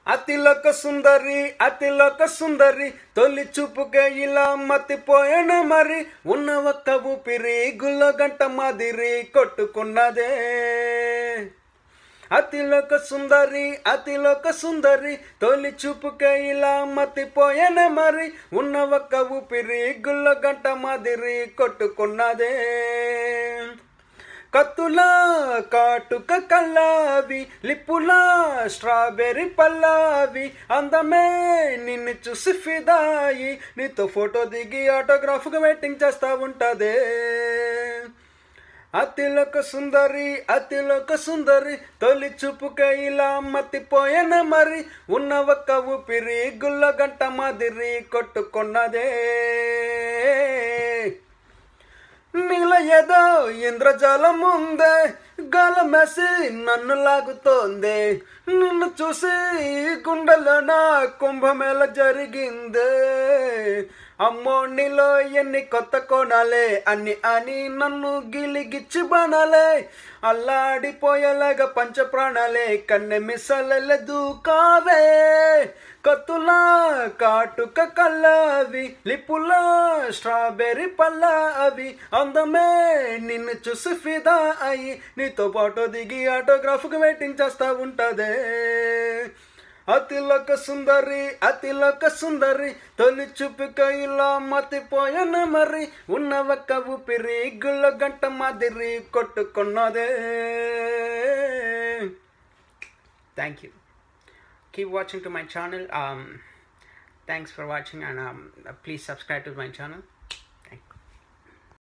అతిలోక సుందరి అతిలోక సుందరి తొలి చూపుకే ఇలా మతిపోయాన మరి ఉన్న ఒక్క ఊపిరి గుల్ల గంట మాదిరి కొట్టుకున్నదే అతిలోక సుందరి అతిలోక సుందరి తొలి చూపుకే ఇలా మతిపోయాన మరి ఉన్న ఒక్క ఊపిరి గుల్ల గంట మాదిరి కొట్టుకున్నదే కత్తులా కాటుక కల్లావి లిప్పులా స్ట్రాబెర్రీ పల్లావి అందమే నిన్ను చూసి ఫిదాయి నీతో ఫోటో దిగి ఆటోగ్రాఫ్గా వెయిటింగ్ చేస్తా ఉంటదే అతిలోక సుందరి అతిలోక సుందరి తొలి చూపుక ఇలా మతిపోయాన మరి ఉన్న ఒక్క ఊపిరి గుల్ల గంట మాదిరి కొట్టుకున్నదే నీల ఏదో ఇంద్రజాలం ఉందే గాలమేసి నన్ను లాగుతోంది నిన్ను చూసి గుండెలో నా కుంభమేళ జరిగిందే అమ్మో నీలో ఎన్ని కొత్త కోణాలే అన్ని అని నన్ను గిలిగిచ్చి బాణాలే అల్లాడిపోయేలాగా పంచ ప్రాణాలే కన్నె మిసలెదు కావే కత్తులా కాటుక కల్లవి లిప్పులా స్ట్రాబెర్రీ పళ్ళ అవి అందమే నిన్ను చూసి ఫిదా అయి నీతో పాటు దిగి ఆటోగ్రాఫ్కి వెయిటింగ్ చేస్తా ఉంటదే అతిలోక సుందరి అతిలోక సుందరి తొలి చూపుక ఇలా మతిపోయాన మరి ఉన్న ఒక్క ఊపిరి గుల్ల గంట మాదిరి కొట్టుకున్నదే thank you keep watching to my channel um thanks for watching and um please subscribe to my channel